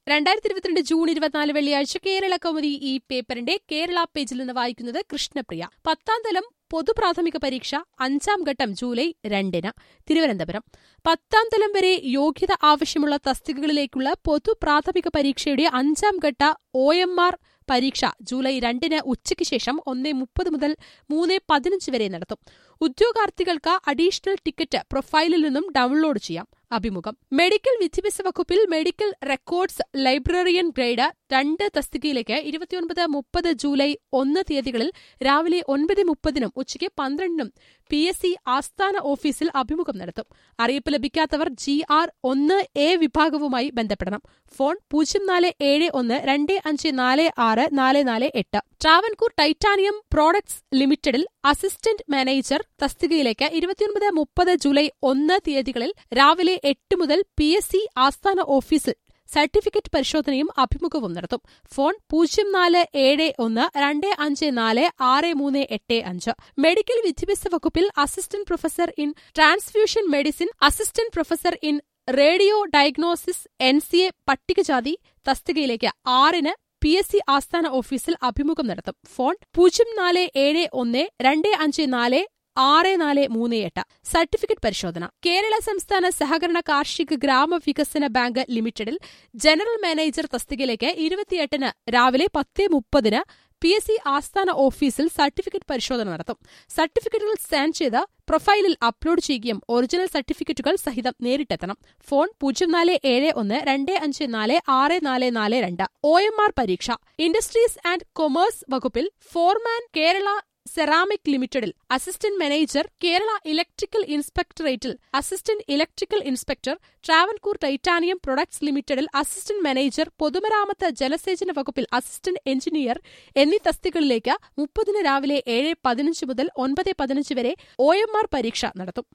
രണ്ടായിരത്തി ഇരുപത്തിരണ്ട് ജൂൺ ഇരുപത്തിനാല് വെള്ളിയാഴ്ച കേരള കൗമുദി ഈ പേപ്പറിന്റെ കേരള പേജിൽ നിന്ന് വായിക്കുന്നത് കൃഷ്ണപ്രിയ പത്താം തലം പൊതുപ്രാഥമിക പരീക്ഷ അഞ്ചാം ഘട്ടം ജൂലൈ രണ്ടിന് തിരുവനന്തപുരം പത്താം തലം വരെ യോഗ്യത ആവശ്യമുള്ള തസ്തികകളിലേക്കുള്ള പൊതുപ്രാഥമിക പരീക്ഷയുടെ അഞ്ചാം ഘട്ട ഒ എം ആർ പരീക്ഷ ജൂലൈ രണ്ടിന് ഉച്ചയ്ക്ക് ശേഷം ഒന്ന് മുപ്പത് മുതൽ മൂന്ന് പതിനഞ്ച് വരെ നടത്തും ഉദ്യോഗാർത്ഥികൾക്ക് അഡീഷണൽ ടിക്കറ്റ് പ്രൊഫൈലിൽ നിന്നും ഡൗൺലോഡ് ചെയ്യാം അഭിമുഖം മെഡിക്കൽ വിദ്യാഭ്യാസ വകുപ്പിൽ മെഡിക്കൽ റെക്കോർഡ്സ് ലൈബ്രറിയൻ ഗ്രേഡ് രണ്ട് തസ്തികയിലേക്ക് ഇരുപത്തിയൊൻപത് മുപ്പത് ജൂലൈ ഒന്ന് തീയതികളിൽ രാവിലെ ഒൻപത് മുപ്പതിനും ഉച്ചയ്ക്ക് പന്ത്രണ്ടിനും പി എസ് സി ആസ്ഥാന ഓഫീസിൽ അഭിമുഖം നടത്തും അറിയിപ്പ് ലഭിക്കാത്തവർ ജി ആർ ഒന്ന് എ വിഭാഗവുമായി ബന്ധപ്പെടണം ഫോൺ പൂജ്യം നാല് ഏഴ് ഒന്ന് രണ്ട് അഞ്ച് നാല് ആറ് നാല് നാല് എട്ട് ട്രാവൻകൂർ ടൈറ്റാനിയം പ്രോഡക്ട്സ് ലിമിറ്റഡിൽ അസിസ്റ്റന്റ് മാനേജർ തസ്തികയിലേക്ക് ഇരുപത്തിയൊൻപത് മുപ്പത് ജൂലൈ ഒന്ന് തീയതികളിൽ രാവിലെ എട്ട് മുതൽ പി എസ് സി ആസ്ഥാന ഓഫീസിൽ സർട്ടിഫിക്കറ്റ് പരിശോധനയും അഭിമുഖവും നടത്തും ഫോൺ പൂജ്യം നാല് ഏഴ് ഒന്ന് രണ്ട് അഞ്ച് നാല് ആറ് മൂന്ന് എട്ട് അഞ്ച് മെഡിക്കൽ വിദ്യാഭ്യാസ വകുപ്പിൽ assistant professor in transfusion medicine assistant professor in radio diagnosis N C A പട്ടികജാതി തസ്തികയിലേക്ക് ആറിന് പി എസ് സി ആസ്ഥാന ഓഫീസിൽ അഭിമുഖം നടത്തും ഫോൺ പൂജ്യം നാല് ഏഴ് ഒന്ന് രണ്ട് അഞ്ച് നാല് ആറ് നാല് മൂന്ന് എട്ട് സർട്ടിഫിക്കറ്റ് പരിശോധന കേരള സംസ്ഥാന സഹകരണ കാർഷിക ഗ്രാമവികസന ബാങ്ക് ലിമിറ്റഡിൽ ജനറൽ മാനേജർ തസ്തികയിലേക്ക് ഇരുപത്തിയെട്ടിന് രാവിലെ പത്ത് മുപ്പതിന് പി എസ് സി ആസ്ഥാന ഓഫീസിൽ സർട്ടിഫിക്കറ്റ് പരിശോധന നടത്തും സർട്ടിഫിക്കറ്റുകൾ സ്കാൻ ചെയ്ത് പ്രൊഫൈലിൽ അപ്ലോഡ് ചെയ്യുകയും ഒറിജിനൽ സർട്ടിഫിക്കറ്റുകൾ സഹിതം നേരിട്ടെത്തണം ഫോൺ പൂജ്യം നാല് ഏഴ് ഒന്ന് രണ്ട് അഞ്ച് നാല് ആറ് നാല് നാല് രണ്ട് ഒ എം ആർ പരീക്ഷ ഇൻഡസ്ട്രീസ് ആൻഡ് കൊമേഴ്സ് വകുപ്പിൽ ഫോർമാൻ കേരള സെറാമിക് ലിമിറ്റഡിൽ അസിസ്റ്റന്റ് മാനേജർ കേരള ഇലക്ട്രിക്കൽ ഇൻസ്പെക്ടറേറ്റിൽ assistant electrical inspector Travancore titanium products ലിമിറ്റഡിൽ അസിസ്റ്റന്റ് മാനേജർ പൊതുമരാമത്ത് ജലസേചന വകുപ്പിൽ അസിസ്റ്റന്റ് എഞ്ചിനീയർ എന്നീ തസ്തികളിലേക്ക് മുപ്പതിന് രാവിലെ ഏഴ് പതിനഞ്ച് മുതൽ ഒൻപത് പതിനഞ്ച് വരെ ഒ എം ആർ പരീക്ഷ നടത്തും